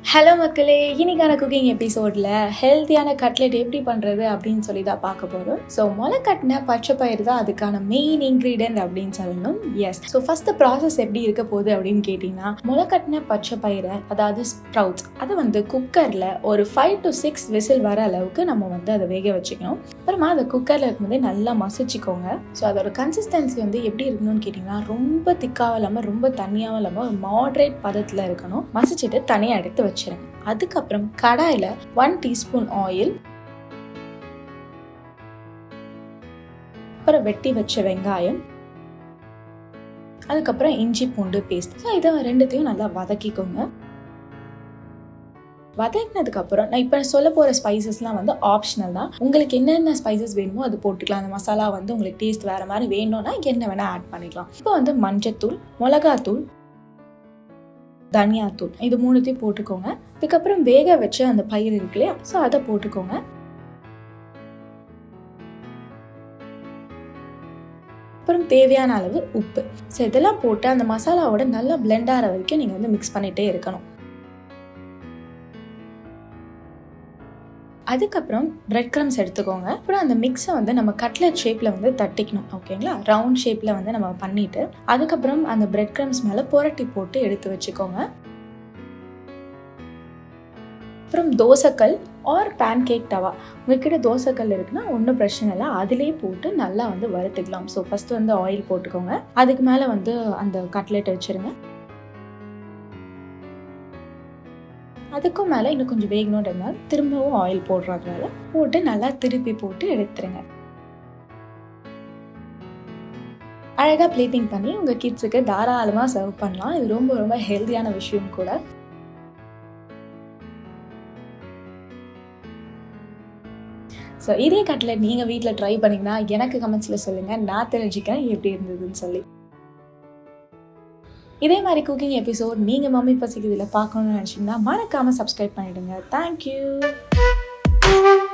hello மக்களே இன்னைக்கான cooking எபிசோடில் ஹெல்த்தியான கட்லெட் எப்படி பண்ணுறது அப்படின்னு சொல்லி தான் பார்க்க போகிறோம் ஸோ முளை கட்டின பச்சை பயிர் தான் அதுக்கான மெயின் இன்க்ரீடியன்ட் அப்படின்னு சொல்லணும் எஸ் ஸோ ஃபஸ்ட்டு ப்ராசஸ் எப்படி இருக்க போகுது அப்படின்னு கேட்டிங்கன்னா முளை கட்டின பச்சை பயிரை அதாவது ஸ்ப்ரவுட்ஸ் அதை வந்து குக்கரில் ஒரு ஃபைவ் டு சிக்ஸ் விசில் வர அளவுக்கு நம்ம வந்து அதை வேக வச்சுக்கணும் அப்புறமா அதை குக்கரில் இருக்கும்போதே நல்லா மசிச்சுக்கோங்க ஸோ அதோட கன்சிஸ்டன்சி வந்து எப்படி இருக்கணும்னு கேட்டிங்கன்னா ரொம்ப திக்காகவும் இல்லாமல் ரொம்ப தண்ணியாகவும் இல்லாமல் ஒரு மாட்ரேட் பதத்தில் இருக்கணும் மசிச்சுட்டு தனியாக எடுத்து வச்சிருங்க அதுக்கப்புறம் கடாயில் ஒன் டீஸ்பூன் ஆயில் அப்புறம் வெட்டி வச்ச வெங்காயம் அதுக்கப்புறம் இஞ்சி பூண்டு பேஸ்ட் ஸோ இதை ரெண்டுத்தையும் நல்லா வதக்கிக்கோங்க வதக்கினதுக்கு அப்புறம் நான் இப்போ சொல்ல போகிற ஸ்பைசஸ்லாம் வந்து ஆப்ஷனல் தான் உங்களுக்கு என்னென்ன ஸ்பைசஸ் வேணுமோ அது போட்டுக்கலாம் அந்த மசாலா வந்து உங்களுக்கு டேஸ்ட் வேறு மாதிரி வேணும்னா என்ன வேணால் ஆட் பண்ணிக்கலாம் இப்போ வந்து மஞ்சத்தூள் மிளகாத்தூள் தனியாத்தூள் இது மூணுத்தையும் போட்டுக்கோங்க அதுக்கப்புறம் வேக வச்ச அந்த பயிர் இருக்கு இல்லையா ஸோ அதை போட்டுக்கோங்க அப்புறம் தேவையான அளவு உப்பு ஸோ இதெல்லாம் போட்டு அந்த மசாலாவோட நல்லா பிளெண்ட் ஆகிற வரைக்கும் நீங்கள் வந்து மிக்ஸ் பண்ணிகிட்டே இருக்கணும் அதுக்கப்புறம் பிரெட் க்ரம்ஸ் எடுத்துக்கோங்க அப்புறம் அந்த மிக்ஸை வந்து நம்ம கட்லெட் ஷேப்பில் வந்து தட்டிக்கணும் ஓகேங்களா ரவுண்ட் ஷேப்பில் வந்து நம்ம பண்ணிவிட்டு அதுக்கப்புறம் அந்த பிரெட் க்ரம்ஸ் மேலே புரட்டி போட்டு எடுத்து வச்சுக்கோங்க அப்புறம் தோசைக்கல் ஆர் பேன் கேக் டவா உங்ககிட்ட தோசைக்கல் இருக்குன்னா ஒன்றும் பிரச்சனை இல்லை அதிலே போட்டு நல்லா வந்து வறுத்துக்கலாம் ஸோ ஃபஸ்ட்டு வந்து ஆயில் போட்டுக்கோங்க அதுக்கு மேலே வந்து அந்த கட்லெட் வச்சுருங்க அதுக்கும் மேலே இன்னும் கொஞ்சம் வேகணுன்றதுனால திரும்பவும் ஆயில் போடுறதுனால போட்டு நல்லா திருப்பி போட்டு எடுத்துருங்க அழகாக பிளேட்டிங் பண்ணி உங்கள் கிட்ஸுக்கு தாராளமாக சர்வ் பண்ணலாம் இது ரொம்ப ரொம்ப ஹெல்த்தியான விஷயம் கூட ஸோ இதே கட்லெட் நீங்கள் வீட்டில் ட்ரை பண்ணிங்கன்னா எனக்கு கமெண்ட்ஸில் சொல்லுங்கள் நான் தெரிஞ்சுக்கிறேன் எப்படி இருந்ததுன்னு சொல்லி இதே மாதிரி குக்கிங் எபிசோட் நீங்கள் மம்மி பசிக்குதில் பார்க்கணும்னு நினச்சிங்கன்னா மறக்காமல் சப்ஸ்கிரைப் பண்ணிவிடுங்க தேங்க்யூ